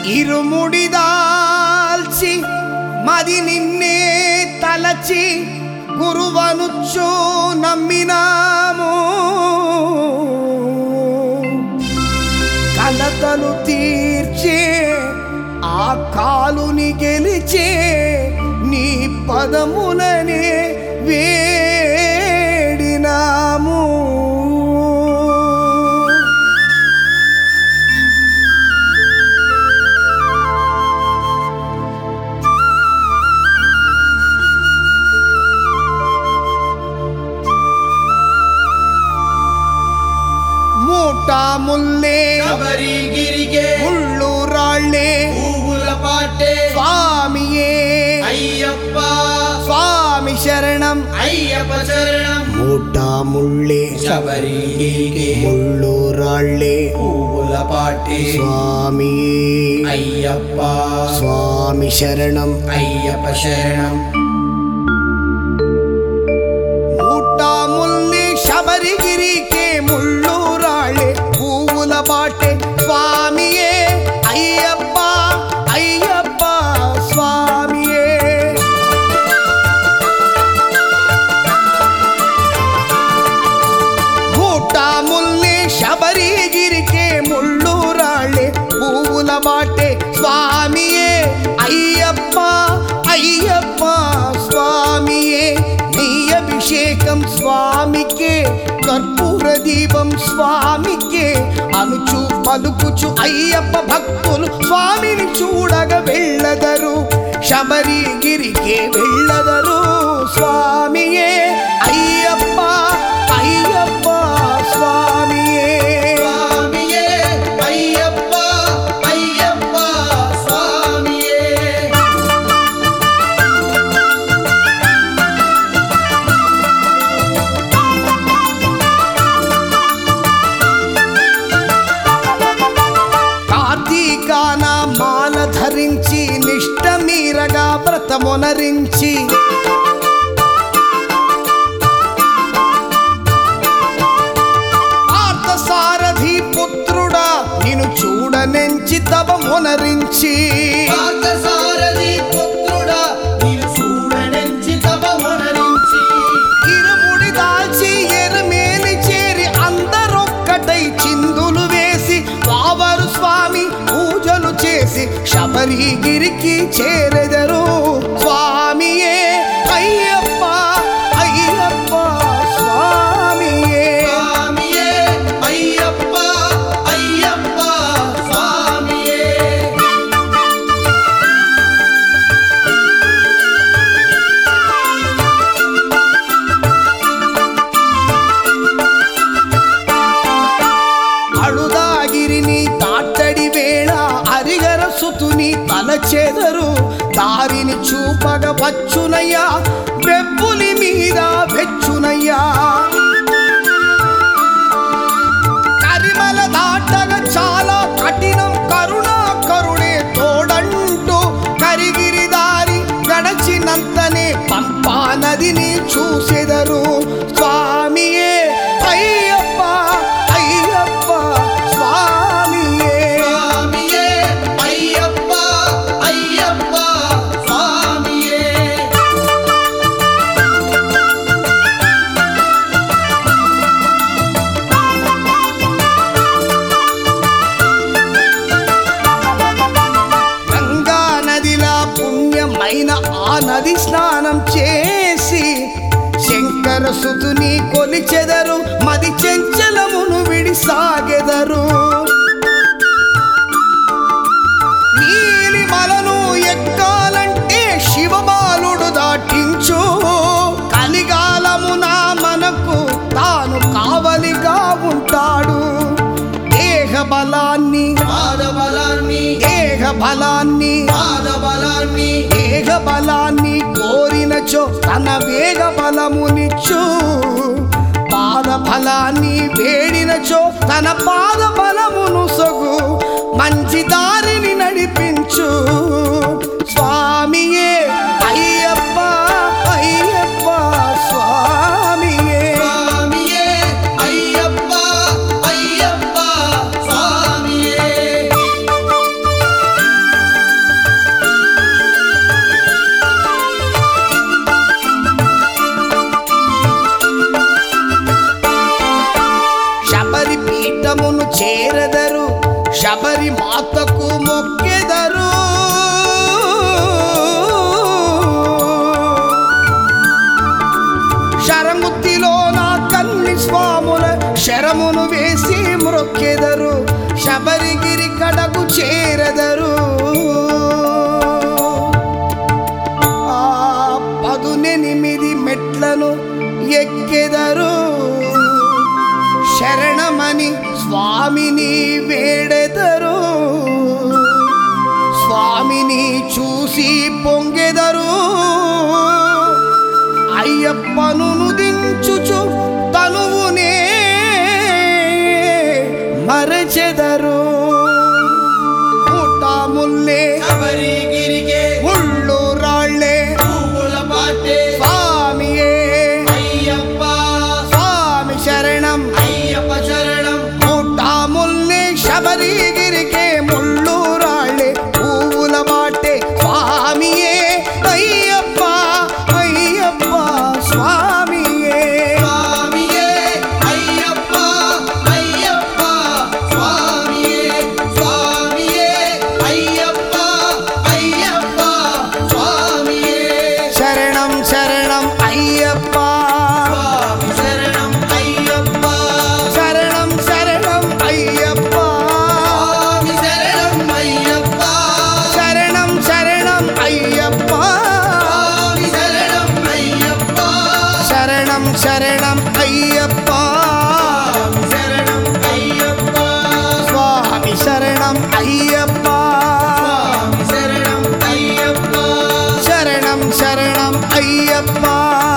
ఇరుముడిదాల్చి మది నిన్నే తలచి గురువనుచు నమ్మినాము కలతలు తీర్చే ఆ కాలుని గెలిచే నీ పదములనే వేడినాము మూటా ముల్లే శబరిగిరిగే ముళ్ళు రాళ్ళే పువ్వుల పాటే స్వామియే అయ్యప్ప స్వామి శరణం అయ్యప్ప చరణం మూటా ముళ్ళే శబరిగిరిగే ముళ్ళు రాళ్ళే పువ్వుల పాటే స్వామి అయ్యప్ప స్వామి శరణం అయ్యప్ప శరణం మూటా ముల్లి శబరిగిరికే ముళ్ళు రాళ్ళే పువ్వుల బాటే స్వామియే అయ్యప్ప అయ్యప్ప స్వామియే మూటా ముల్లి శబరిగిరికే ముళ్ళు రాళ్ళే పువ్వుల బాటే స్వామియే అయ్యప్ప అయ్యప్ప స్వామియే నీ అభిషేకం స్వామికే కర్పూర దీపం స్వామికే అనుచు పలుకుచు అయ్యప్ప భక్తులు స్వామిని చూడగ వెళ్ళదరు శబరిగిరికే వెళ్ళదరు స్వామియే అయ్యప్ప అయ్యప్ప స్వామియే స్వామియే అయ్యప్ప అయ్యప్ప స్వామియే కార్తీకాన మాల ధరించి నిష్ట మీరగా వ్రతమునరించి పార్థసారథి పుత్రుడా నిన్ను చూడనెంచి తపమునరించి పార్థసారథి పుత్రుడా నీవు చూడనెంచి తపమునరించి ఇరుముడి దాల్చి ఎరుమేలి చేరి అందరొక్కటై చిందులు వేసి వావరు స్వామి పూజలు చేసి శబరిగిరికి చేరెదరు స్వామియే అయ్యప్ప అయ్యప్ప స్వామియే స్వామియే అయ్యప్ప అయ్యప్ప స్వామియే అడుదాగిరిని తాట్టడి వేళ అరిగర సుతుని తలచెదరు దారిని చూపగ వచ్చునయ్యా వెప్పులి మీద వెచ్చునయ్యా కరిమల దాటగ చాలా కఠినం కరుణా కరుడే తోడంటూ కరిగిరి దారి గడచినంతనే పంపా నదిని చూసెదరు స్వామియే అయ్యప్ప అయ్యప్ప స్వామియే స్వామియే అయ్యప్ప అయ్యప్ప స్వామియే గంగా నదిలా పుణ్యమైన ఆ నది స్నానం చేసి శంకర సుతుని కొలిచెదరు మది చెంచలమును విడిసాగెదరు నీలిమలను ఎక్కాలంటే శివబాలుడు దాటించు కలిగాలమున మనకు తాను కావలిగా ఉంటాడు దేహ బలాన్ని పాద బలాన్ని దేహ బలాన్ని పాద బలాన్ని వేగ బలాన్ని కోరినచో తన వేగ బలమునిచ్చు పాద బలాన్ని వేడినచో తన పాద బలమును సొగు మంచి దారిని నడిపించు స్వామియే అయ్యప్ప అయ్యప్ప స్వామియే స్వామియే అయ్యప్ప అయ్యప్ప స్వామియే తీరమును చేరదరు శబరి మాతకు మొక్కెదరు శరముత్తిలో నా కన్ని స్వాముల శరమును వేసి మ్రొక్కెదరు శబరిగిరి కడకు చేరదరు ఆ పదునెనిమిది మెట్లను ఎక్కెదరు శరణమని స్వామిని వేడెదరు స్వామిని చూసి పొంగెదరు అయ్యప్పను దించుచు తనువునే మరచెదరు ముట్టాముల్లే శబరిగిరికే ముళ్ళు రాళ్ళే పువ్వుల పాటే స్వామియే అయ్యప్ప స్వామి శరణం అయ్యప్ప శరణం ముట్టాముల్లే శబరిగిరికే ముళ్ళు రాళ్ళే పువ్వుల బాటే స్వామియే అయ్యప్ప అయ్యప్ప స్వామియే స్వామియే అయ్యప్ప అయ్యప్ప స్వామియే స్వామియే అయ్యప్ప అయ్యప్ప స్వామియే శరణం శరణం అయ్యప్ప స్వామి శరణం అయ్యప్ప శరణం శరణం అయ్యప్ప స్వామి శరణం అయ్యప్ప శరణం శరణం అయ్యప్ప స్వామి శరణం అయ్యప్ప శరణం శరణం అయ్యప్ప స్వామి శరణం అయ్యప్ప స్వామి శరణం అయ్యప్ప స్వామి శరణం అయ్యప్ప శరణం శరణం అయ్యప్ప